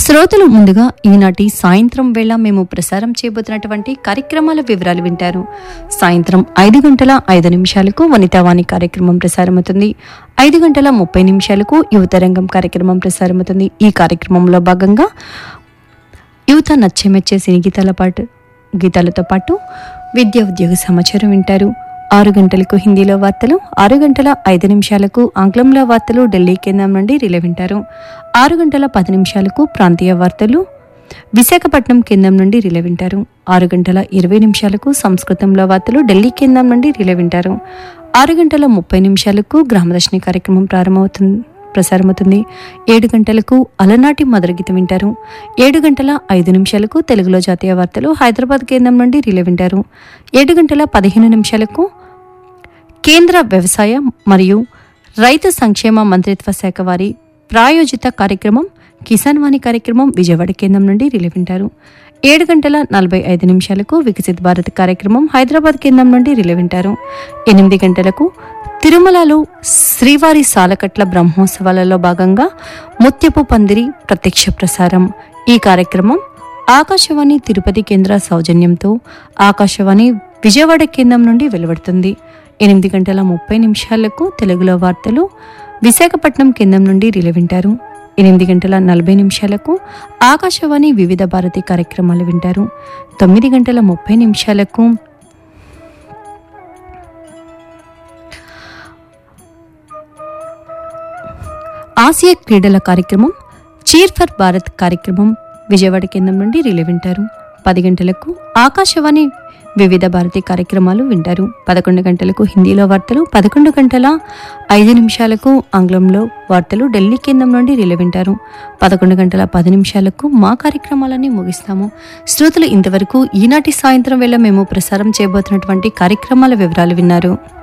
శ్రోతలు ముందుగా ఈనాటి సాయంత్రం వేళ మేము ప్రసారం చేయబోతున్నటువంటి కార్యక్రమాల వివరాలు వింటారు సాయంత్రం ఐదు గంటల ఐదు నిమిషాలకు వనితావాణి కార్యక్రమం ప్రసారమవుతుంది ఐదు గంటల ముప్పై నిమిషాలకు యువతరంగం కార్యక్రమం ప్రసారమవుతుంది ఈ కార్యక్రమంలో భాగంగా యువత నచ్చెమెచ్చే సినీ గీతాల పాటు గీతాలతో పాటు విద్యా ఉద్యోగ సమాచారం వింటారు ఆరు గంటలకు హిందీలో వార్తలు ఆరు గంటల ఐదు నిమిషాలకు ఆంగ్లంలో వార్తలు ఢిల్లీ కేంద్రం నుండి రిలే వింటారు ఆరు గంటల పది నిమిషాలకు ప్రాంతీయ వార్తలు విశాఖపట్నం కేంద్రం నుండి రిలే వింటారు ఆరు గంటల ఇరవై నిమిషాలకు సంస్కృతంలో వార్తలు ఢిల్లీ కేంద్రం నుండి రిలే వింటారు ఆరు గంటల ముప్పై నిమిషాలకు గ్రామదర్శిని కార్యక్రమం ప్రారంభమవుతుంది ప్రసారమవుతుంది ఏడు గంటలకు అలనాటి మధురగీతం వింటారు ఏడు గంటల ఐదు నిమిషాలకు తెలుగులో జాతీయ వార్తలు హైదరాబాద్ కేంద్రం నుండి రిలే వింటారు ఏడు గంటల పదిహేను నిమిషాలకు కేంద్ర వ్యవసాయ మరియు రైతు సంక్షేమ మంత్రిత్వ శాఖ వారి ప్రాయోజిత కార్యక్రమం కిసాన్ వాణి కార్యక్రమం విజయవాడ కేంద్రం నుండి రిలే వింటారు ఏడు గంటల నలభై ఐదు నిమిషాలకు వికసిత్ భారత్ కార్యక్రమం హైదరాబాద్ కేంద్రం నుండి రిలే వింటారు ఎనిమిది గంటలకు తిరుమలలో శ్రీవారి సాలకట్ల బ్రహ్మోత్సవాలలో భాగంగా ముత్యపు పందిరి ప్రత్యక్ష ప్రసారం ఈ కార్యక్రమం ఆకాశవాణి తిరుపతి కేంద్ర సౌజన్యంతో ఆకాశవాణి విజయవాడ కేంద్రం నుండి వెలువడుతుంది ఎనిమిది గంటల ముప్పై నిమిషాలకు తెలుగులో వార్తలు విశాఖపట్నం కేంద్రం నుండి రిలే వింటారు ఎనిమిది గంటల నలభై నిమిషాలకు ఆకాశవాణి వివిధ భారతి కార్యక్రమాలు వింటారు తొమ్మిది గంటల ముప్పై నిమిషాలకు ఆసియా క్రీడల కార్యక్రమం చీర్ ఫర్ భారత్ కార్యక్రమం విజయవాడ కేంద్రం నుండి రిలే వింటారు పది గంటలకు ఆకాశవాణి వివిధ భారతి కార్యక్రమాలు వింటారు పదకొండు గంటలకు హిందీలో వార్తలు పదకొండు గంటల ఐదు నిమిషాలకు ఆంగ్లంలో వార్తలు ఢిల్లీ కేంద్రం నుండి రిలే వింటారు పదకొండు గంటల పది నిమిషాలకు మా కార్యక్రమాలని ముగిస్తాము శ్రోతలు ఇంతవరకు ఈనాటి సాయంత్రం వేళ మేము ప్రసారం చేయబోతున్నటువంటి కార్యక్రమాల వివరాలు విన్నారు